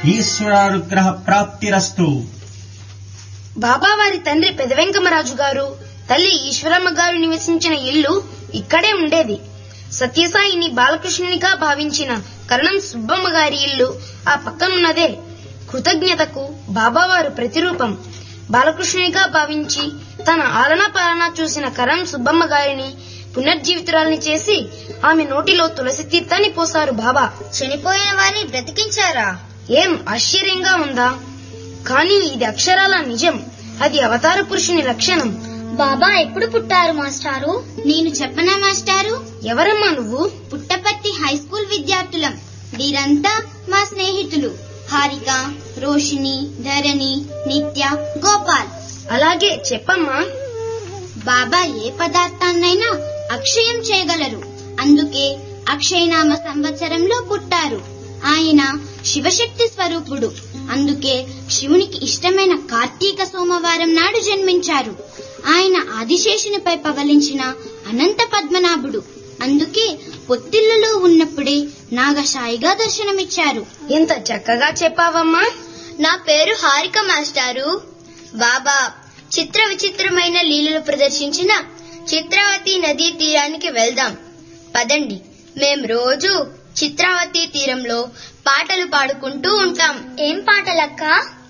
ఈశ్వరానుగ్రహ ప్రాప్తిరస్తు బాబా వారి తండ్రి పెదవెంకమరాజు గారు తల్లి ఈశ్వరమ్మ గారు నివసించిన ఇల్లు ఇక్కడే ఉండేది సత్యసాయిని బాలకృష్ణునిగా భావించిన కరణం సుబ్బమ్మ గారి ఇల్లు ఆ పక్కనున్నదే కృతజ్ఞతకు బాబావారు ప్రతిరూపం బాలకృష్ణునిగా భావించి తన ఆలనా పాలన చూసిన కరణం సుబ్బమ్మ గారిని పునర్జీవితురాల్ని చేసి ఆమె నోటిలో తులసి తీర్థాన్ని పోసారు బాబా చనిపోయిన వారిని బ్రతికించారా ఏం ఆశ్చర్యంగా ఉందా కానీ ఇది అక్షరాల నిజం అది అవతార పురుషుని లక్షణం బాబా ఎప్పుడు పుట్టారు మాస్టారు నేను చెప్పనా మాస్టారు ఎవరమ్మా నువ్వు పుట్టపర్తి హై స్కూల్ విద్యార్థులం వీరంతా మా స్నేహితులు హారిక రోషిని ధరణి నిత్య గోపాల్ అలాగే చెప్పమ్మా బాబా ఏ పదార్థాన్నైనా అక్షయం చేయగలరు అందుకే అక్షయనామ సంవత్సరంలో పుట్టారు ఆయన శివశక్తి స్వరూపుడు అందుకే శివునికి ఇష్టమైన కార్తీక సోమవారం నాడు జన్మించారు ఆయన ఆదిశేషునిపై పవలించిన అనంత పద్మనాభుడు అందుకే పొత్తిళ్లలో ఉన్నప్పుడే నాగశాయిగా దర్శనమిచ్చారు ఎంత చక్కగా చెప్పావమ్మా నా పేరు హారిక మాస్టారు బాబా చిత్ర విచిత్రమైన లీలలు ప్రదర్శించిన చిత్రావతి నదీ తీరానికి వెళ్దాం పదండి మేం రోజు చిత్రావతి తీరంలో పాటలు పాడుకుంటూ ఉంటాం ఏం పాటలక్క